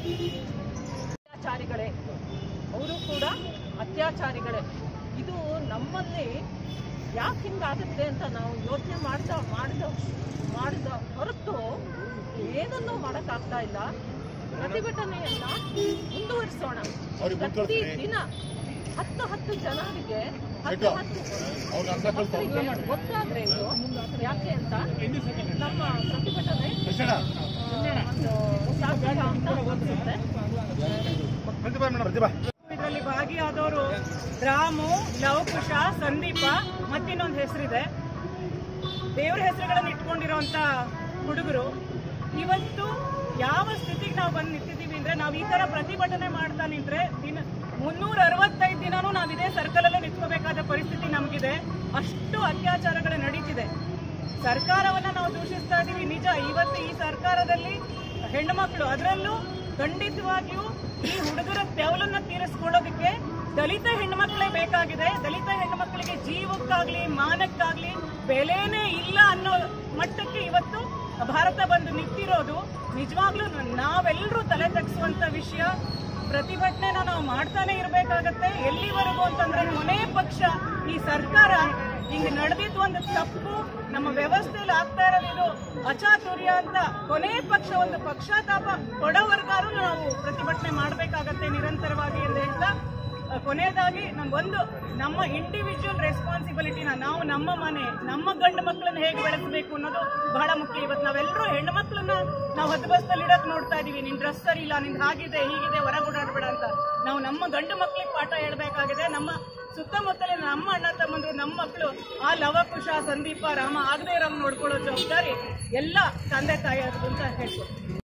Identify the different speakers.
Speaker 1: ಅತ್ಯಾಚಾರಿಗಳೇ ಅವರು ಕೂಡ ಅತ್ಯಾಚಾರಿಗಳೇ ಇದು ನಮ್ಮಲ್ಲಿ ಯಾಕೆ ಹಿಂಗಾಗುತ್ತೆ ಅಂತ ನಾವು ಯೋಚನೆ ಮಾಡ್ತಾ ಮಾಡಿದ ಮಾಡಿದ ಹೊರತು ಏನನ್ನೂ ಮಾಡೋಕ್ಕಾಗ್ತಾ ಇಲ್ಲ ಪ್ರತಿಭಟನೆಯನ್ನ ಮುಂದುವರಿಸೋಣ
Speaker 2: ಅವ್ರಿಗೆ
Speaker 1: ಪ್ರತಿ
Speaker 2: ಮುಂದುವರಿಸ್ರಿ.
Speaker 1: ದಿನ ಹತ್ತು ಹತ್ತು ಜನರಿಗೆ ಹತ್ತು
Speaker 2: ಆಯ್ತು.
Speaker 1: ಹತ್ತು
Speaker 2: ಅವ್ರಿಗೆ ಅರ್ಥ ಕಲ್ತು
Speaker 1: ಮಕ್ಕಳಿಗೆ ಗೊತ್ತಾದ್ರೆ ಇದು ಯಾಕೆ ಅಂತ ನಮ್ಮ ಪ್ರತಿಭಟನೆ
Speaker 2: ಕೃಷ್ಣ
Speaker 1: ಆ, ಒಂದು ಸಾರ್ಥಕ ಅಂತ ಅನ್ಸುತ್ತೆ
Speaker 2: ಪ್ರತಿಭಾ ಮೇಡಮ್ ಪ್ರತಿಭಾ
Speaker 3: ಇದರಲ್ಲಿ ಭಾಗಿಯಾದವರು ರಾಮು ಲವಕುಶ ಸಂದೀಪ ಮತ್ತಿನ್ನೊಂದು ಹೆಸರಿದೆ ದೇವ್ರ ಹೆಸರುಗಳನ್ನು ಇಟ್ಕೊಂಡಿರುವಂತ ಹುಡುಗರು ಇವತ್ತು ಯಾವ ಸ್ಥಿತಿಗೆ ನಾವು ಬಂದು ನಿಂತಿದ್ದೀವಿ ಅಂದ್ರೆ ನಾವು ಈ ತರ ಪ್ರತಿಭಟನೆ ಮಾಡ್ತಾ ನಿಂತ್ರೆ ದಿನ ಮುನ್ನೂರ ಅರವತ್ತೈದು ದಿನನೂ ನಾವು ಇದೇ ಸರ್ಕಲ್ ಅಲ್ಲೇ ನಿಂತ್ಕೋಬೇಕಾದ ಪರಿಸ್ಥಿತಿ ನಮಗಿದೆ ಅಷ್ಟು ಅತ್ಯಾಚಾರಗಳು ನಡೀತಿದೆ ಸರ್ಕಾರವನ್ನ ನಾವು ದೂಷಿಸ್ತಾ ಇದೀವಿ ನಿಜ ಇವತ್ತು ಈ ಸರ್ಕಾರದಲ್ಲಿ ಹೆಣ್ಣು ಮಕ್ಕಳು ಅದರಲ್ಲೂ ಖಂಡಿತವಾಗಿಯೂ ಈ ಹುಡುಗರ ತೆವಲನ್ನ ತೀರಿಸ್ಕೊಳ್ಳೋದಕ್ಕೆ ದಲಿತ ಹೆಣ್ಮಕ್ಳೇ ಬೇಕಾಗಿದೆ ದಲಿತ ಹೆಣ್ಮಕ್ಳಿಗೆ ಜೀವಕ್ಕಾಗ್ಲಿ ಮಾನಕ್ಕಾಗ್ಲಿ ಬೆಲೆನೇ ಇಲ್ಲ ಅನ್ನೋ ಮಟ್ಟಕ್ಕೆ ಇವತ್ತು ಭಾರತ ಬಂದು ನಿಂತಿರೋದು ನಿಜವಾಗ್ಲೂ ನಾವೆಲ್ಲರೂ ತಲೆ ತಗ್ಸುವಂತ ವಿಷಯ ಪ್ರತಿಭಟನೆನ ನಾವು ಮಾಡ್ತಾನೆ ಇರ್ಬೇಕಾಗತ್ತೆ ಎಲ್ಲಿವರೆಗೂ ಅಂತಂದ್ರೆ ಕೊನೆ ಪಕ್ಷ ಈ ಸರ್ಕಾರ ಹಿಂಗ್ ನಡೆದಿದ್ದು ಒಂದು ತಪ್ಪು ನಮ್ಮ ವ್ಯವಸ್ಥೆಯಲ್ಲಿ ಆಗ್ತಾ ಇರೋದು ಇದು ಅಚಾತುರ್ಯ ಅಂತ ಕೊನೆ ಪಕ್ಷ ಒಂದು ಪಕ್ಷಾತಾಪ ಕೊಡೋವರ್ಗಾರು ನಾವು ಪ್ರತಿಭಟನೆ ಮಾಡಬೇಕಾಗತ್ತೆ ನಿರಂತರವಾಗಿ ಎಂದು ಹೇಳ್ತಾ ಅಹ್, ಕೊನೆಯದಾಗಿ ನಮ್ಗೊಂದು ನಮ್ಮ ಇಂಡಿವಿಜುವಲ್ ರೆಸ್ಪಾನ್ಸಿಬಿಲಿಟಿನ ನಾವು ನಮ್ಮ ಮನೆ ನಮ್ಮ ಗಂಡು ಮಕ್ಕಳನ್ನ ಹೇಗೆ ಬೆಳೆಸಬೇಕು ಅನ್ನೋದು ಬಹಳ ಮುಖ್ಯ ಇವತ್ತು ನಾವೆಲ್ಲರೂ ಹೆಣ್ಣು ಮಕ್ಕಳನ್ನ ನಾವು ಹತ್ತು ಬಸ್ನಲ್ಲಿ ಇಡಕ್ ನೋಡ್ತಾ ಇದೀವಿ ನಿನ್ ಡ್ರೆಸ್ ಸರಿ ಇಲ್ಲ ನಿನ್ ಹಾಗಿದೆ ಹೀಗಿದೆ ಹೊರಗೆ ಓಡಾಡ್ಬೇಡ ಅಂತ ನಾವು ನಮ್ಮ ಗಂಡು ಮಕ್ಕಳಿಗೆ ಪಾಠ ಹೇಳ್ಬೇಕಾಗಿದೆ ನಮ್ಮ ಸುತ್ತಮುತ್ತಲಿನ ನಮ್ಮ ಅಣ್ಣ ತಮ್ಮಂದ್ರು ನಮ್ಮ ಮಕ್ಕಳು ಆ ಲವಕುಶ ಸಂದೀಪ ರಾಮ ಆಗದೆ ಇರೋಂಗ್ ನೋಡ್ಕೊಳ್ಳೋ ಜವಾಬ್ದಾರಿ ಎಲ್ಲ ತಂದೆ ತಾಯಿಯವ್ರದ್ದು ಅಂತ ಹೇಳ್ಕೊಡ್ತೀನಿ